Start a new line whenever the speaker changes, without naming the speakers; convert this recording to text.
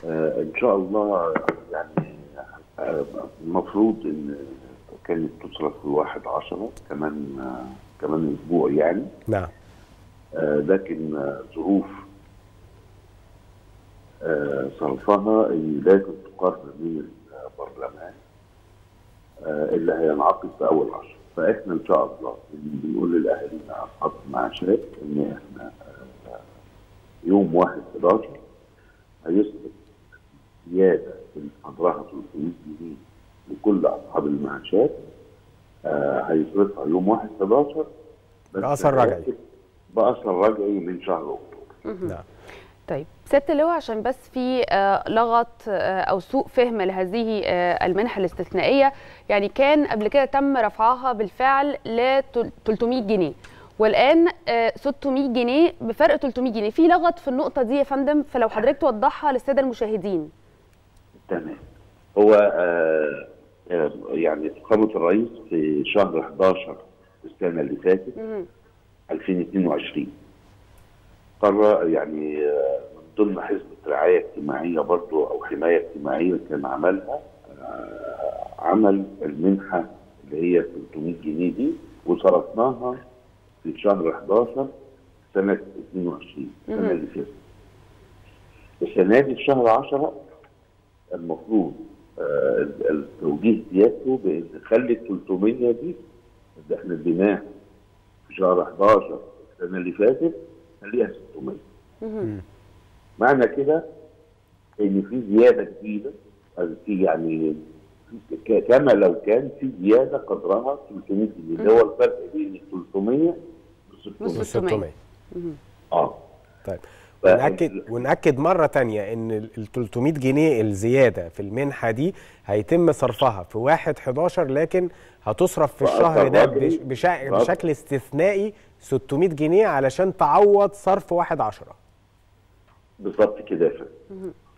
آه، ان شاء الله يعني آه، المفروض ان كانت تصرف في الواحد عشرة كمان آه، كمان اسبوع يعني
نعم
آه، لكن آه، ظروف آه، صرفها اللي لازم تقرر من البرلمان آه، اللي هينعقد في اول عشر فاحنا ان شاء الله بنقول للاهالينا اصحاب المعاشات ان احنا آه، يوم 1 11 هيصرف زياده اللي قدرها 300 جنيه لكل اصحاب المعاشات آه، هيصرفها يوم 1 11 بس
بأثر رجعي.
بأثر رجعي من شهر اكتوبر
نعم
طيب سياده اللواء عشان بس في آه، لغط آه، او سوء فهم لهذه آه، المنحه الاستثنائيه يعني كان قبل كده تم رفعها بالفعل ل 300 جنيه والان آه، 600 جنيه بفرق 300 جنيه في لغط في النقطه دي يا فندم فلو حضرتك توضحها للساده المشاهدين
تمام هو آه آه يعني فخامة الرئيس في شهر 11 السنة اللي فاتت
مهم.
2022 قرر يعني آه، من ضمن حزب رعاية اجتماعية برضو أو حماية اجتماعية كان عملها آه، عمل المنحة اللي هي 300 جنيه دي وصرفناها في شهر 11 سنة 22 السنة اللي فاتت السنة دي في شهر 10 المفروض آه، التوجيه سيادته بان خلي ال 300 دي اللي احنا اديناها في شهر 11 السنه اللي فاتت خليها 600
مهم.
معنى كده ان في زياده جديده أو في يعني في- ك- كما لو كان في زياده قدرها 300 جنيه اللي هو الفرق بين ال 300 و
بص-
600
600.
600
اه
طيب
ف-
ونأكد ونأكد مرة تانية إن ال 300 جنيه الزيادة في المنحة دي هيتم صرفها في 1 11 لكن هتصرف في
بأثر
الشهر ده
رجعي.
بش- بشا-
بأثر-
بشكل استثنائي 600 جنيه علشان تعوض صرف 1 10
بالظبط كده يا فندم